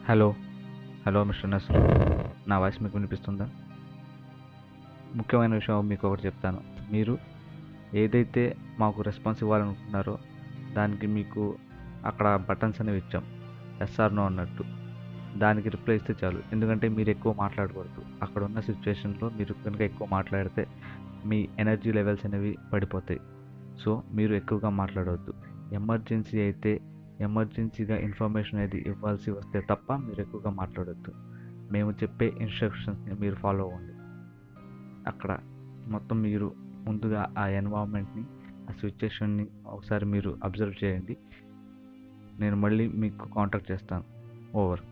hello hello mister నస్రు నా voice మీకు వినిపిస్తుందా ముఖ్యమైన విషయం మీకు ఒకటి చెప్తాను మీరు ఏదైతే మాకు రెస్పాన్స్ ఇవ్వాలనుకుంటున్నారో దానికి మీకు అక్కడ బటన్స్ అనేవి ఇచ్చాం ఎస్ఆర్ నో అన్నట్టు దానికి రిప్లై ఇస్తే చాలు ఎందుకంటే మీరు ఎక్కువ మాట్లాడకూడదు అక్కడ ఉన్న సిచ్యువేషన్లో మీరు కనుక ఎక్కువ మాట్లాడితే మీ ఎనర్జీ లెవెల్స్ అనేవి పడిపోతాయి సో మీరు ఎక్కువగా మాట్లాడవద్దు ఎమర్జెన్సీ అయితే ఎమర్జెన్సీగా ఇన్ఫర్మేషన్ అనేది ఇవ్వాల్సి వస్తే తప్ప మీరు ఎక్కువగా మాట్లాడొద్దు మేము చెప్పే ఇన్స్ట్రక్షన్స్ని మీరు ఫాలో అవ్వండి అక్కడ మొత్తం మీరు ముందుగా ఆ ఎన్వైర్న్మెంట్ని ఆ సిచ్యుయేషన్ని ఒకసారి మీరు అబ్జర్వ్ చేయండి నేను మళ్ళీ మీకు కాంటాక్ట్ చేస్తాను ఓవర్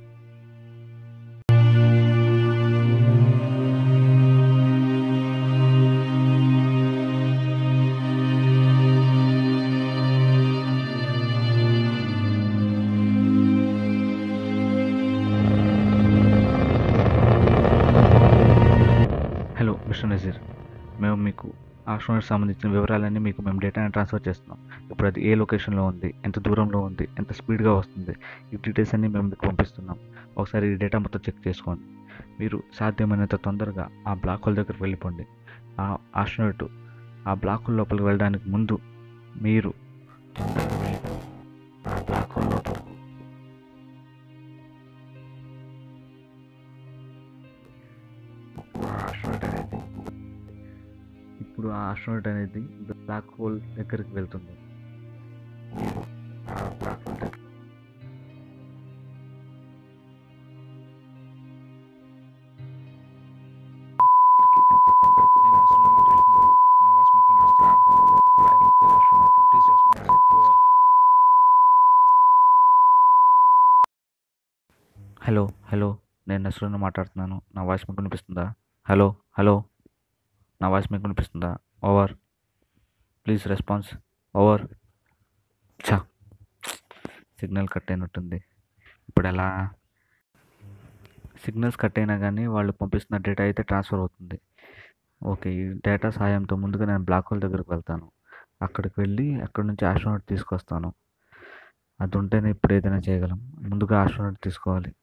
హలో మిస్టర్ నజీర్ మేము మీకు ఆశ్రమానికి సంబంధించిన వివరాలన్నీ మీకు మేము డేటాని ట్రాన్స్ఫర్ చేస్తున్నాం ఇప్పుడు అది ఏ లొకేషన్లో ఉంది ఎంత దూరంలో ఉంది ఎంత స్పీడ్గా వస్తుంది ఈ డీటెయిల్స్ అన్నీ మేము మీకు పంపిస్తున్నాం ఒకసారి ఈ డేటా మొత్తం చెక్ చేసుకోండి మీరు సాధ్యమైనంత తొందరగా ఆ బ్లాక్ హోల్ దగ్గరికి వెళ్ళిపోండి ఆ ఆస్ట్రోనట్ ఆ బ్లాక్ హోల్ లోపలికి వెళ్ళడానికి ముందు మీరు ఆ బ్లాక్ హోల్ లోపల ఇప్పుడు ఆ ఆస్ట్రోనట్ అనేది బ్లాక్ హోల్ దగ్గరికి వెళ్తుంది నేను అసలు మాట్లాడుతున్నాను నా వాయిస్ మీకు వినిపిస్తుందా please response over hello hello నేను నస్రుని మాట్లాడుతున్నాను నా వాయిస్ మీకు వినిపిస్తుందా హలో హలో నా వాయిస్ మీకు వినిపిస్తుందా ఓవర్ ప్లీజ్ రెస్పాన్స్ ఓవర్ చా సిగ్నల్ కట్ అయినట్టుంది ఇప్పుడు ఎలా సిగ్నల్స్ కట్ అయినా కానీ వాళ్ళు పంపిస్తున్న డేటా అయితే ట్రాన్స్ఫర్ అవుతుంది ఓకే ఈ డేటా సాయంతో ముందుగా నేను బ్లాక్ హోల్ దగ్గరికి వెళ్తాను అక్కడికి వెళ్ళి అక్కడ నుంచి ఆస్ట్రోనట్ తీసుకొస్తాను అది ఉంటేనే ఇప్పుడు ఏదైనా చేయగలం ముందుగా ఆస్ట్రోనట్ తీసుకోవాలి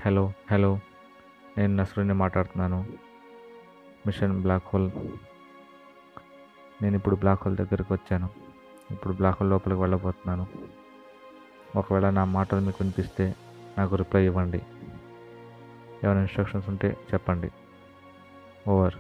హలో హలో నేను నస్రుని మాట్లాడుతున్నాను మిషన్ బ్లాక్ హోల్ నేను ఇప్పుడు బ్లాక్ హోల్ దగ్గరికి వచ్చాను ఇప్పుడు బ్లాక్ హోల్ లోపలికి వెళ్ళబోతున్నాను ఒకవేళ నా మాటలు మీకు వినిపిస్తే నాకు రిప్లై ఇవ్వండి ఏమైనా ఇన్స్ట్రక్షన్స్ ఉంటే చెప్పండి ఓవర్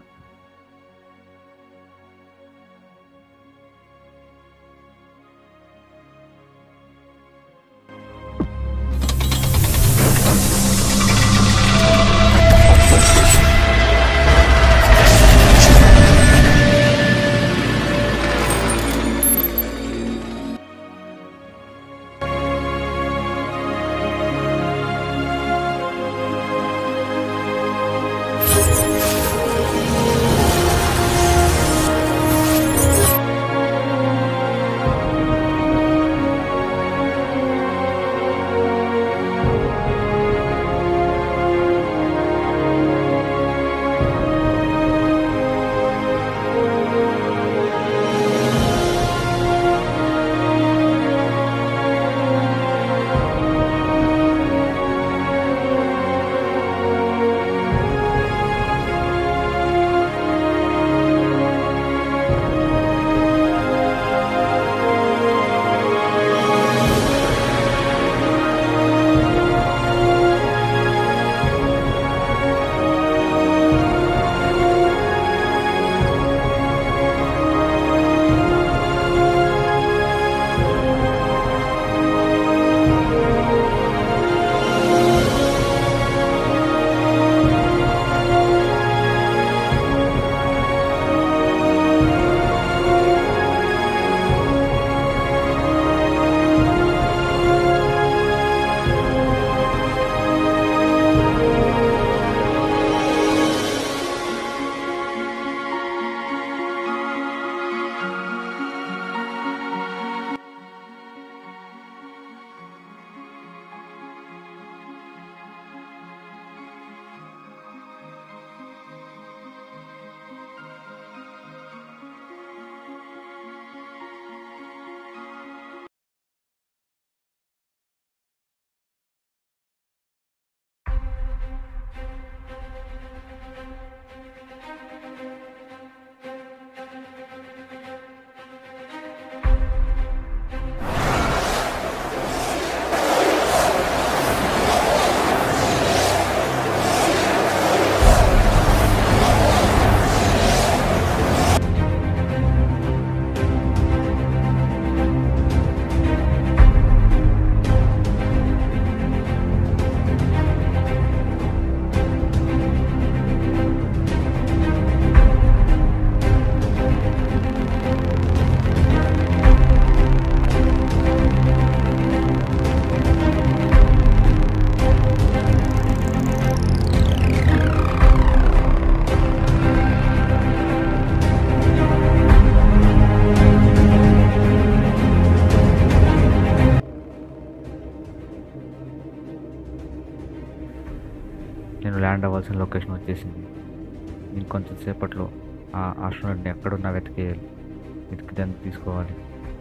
నేను ల్యాండ్ అవ్వాల్సిన లొకేషన్ వచ్చేసింది ఇంకొంచెం సేపట్లో ఆ ఆస్ట్రోనట్ని ఎక్కడున్నా వెతికేయాలి వెతికి దాన్ని తీసుకోవాలి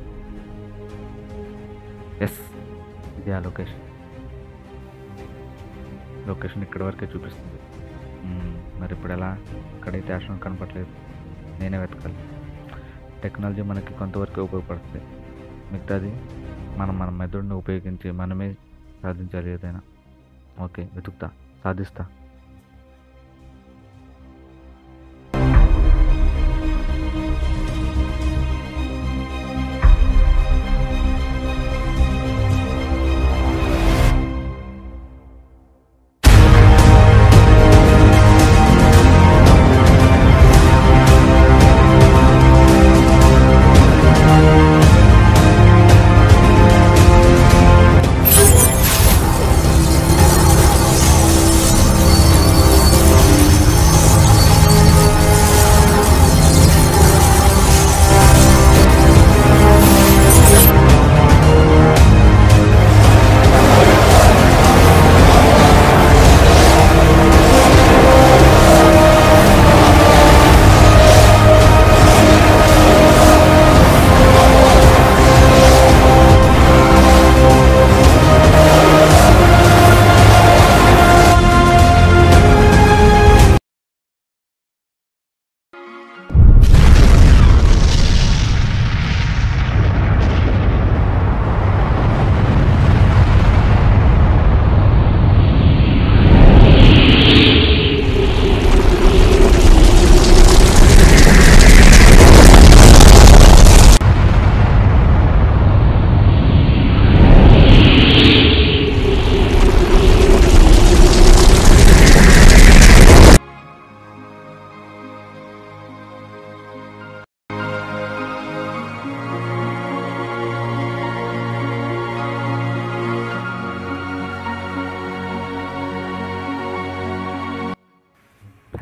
ఎస్ ఇది ఆ లొకేషన్ లొకేషన్ ఇక్కడి వరకే చూపిస్తుంది మ్మ్, మరి ఇప్పుడు ఎలా ఇక్కడైతే ఆస్ట్రోనట్ కనపట్లేదు నేనే వెతకాలి టెక్నాలజీ మనకి కొంతవరకు ఉపయోగపడుతుంది మిగతాది మనం మన మెదడుని ఉపయోగించి మనమే సాధించాలి ఏదైనా ఓకే వెతుకుతా సాధిస్తా ఆ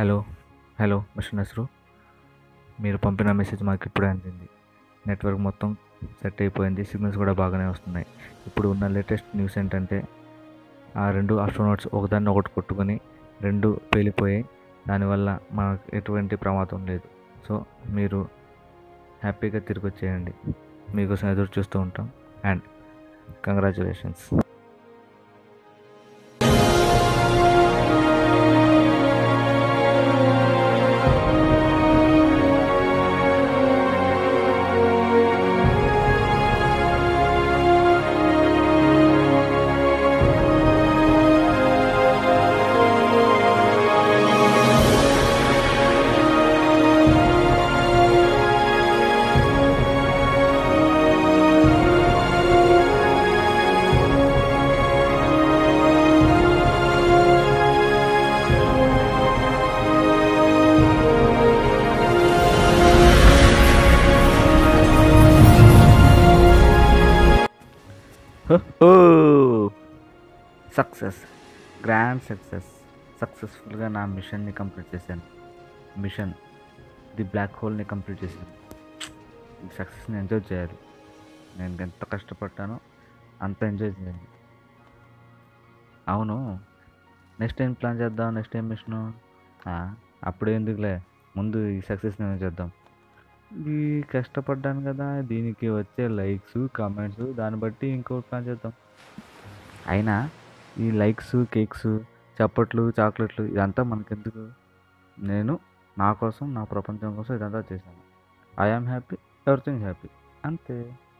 హలో హలో మిస్టర్ నస్రు మీరు పంపిన మెసేజ్ మాకు ఇప్పుడే అందింది నెట్వర్క్ మొత్తం సెట్ అయిపోయింది సిగ్నల్స్ కూడా బాగానే వస్తున్నాయి ఇప్పుడు ఉన్న లేటెస్ట్ న్యూస్ ఏంటంటే ఆ రెండు ఆస్ట్రోనాట్స్ ఒకదాన్ని ఒకటి కొట్టుకొని రెండు పేలిపోయాయి దానివల్ల మనకు ఎటువంటి ప్రమాదం లేదు సో మీరు హ్యాపీగా తిరిగి వచ్చేయండి మీకోసం ఎదురు చూస్తూ ఉంటాం and congratulations success grand success సక్సెస్ఫుల్గా నా మిషన్ని కంప్లీట్ చేశాను మిషన్ ది బ్లాక్ హోల్ని కంప్లీట్ చేశాను ఈ సక్సెస్ని ఎంజాయ్ చేయాలి నేను ఎంత కష్టపడ్డానో అంత ఎంజాయ్ చేయాలి అవును నెక్స్ట్ టైం ప్లాన్ చేద్దాం నెక్స్ట్ టైం మిషను అప్పుడు ఎందుకులే ముందు ఈ సక్సెస్ని చేద్దాం ఇది కష్టపడ్డాను కదా దీనికి వచ్చే లైక్స్ కామెంట్స్ దాన్ని బట్టి ఇంకోటి ప్లాన్ చేద్దాం అయినా ఈ లైక్స్ కేక్స్ చప్పట్లు చాక్లెట్లు ఇదంతా మనకెందుకు నేను నా కోసం నా ప్రపంచం కోసం ఇదంతా చేశాను ఐఆమ్ హ్యాపీ ఎవ్రీథింగ్ హ్యాపీ అంతే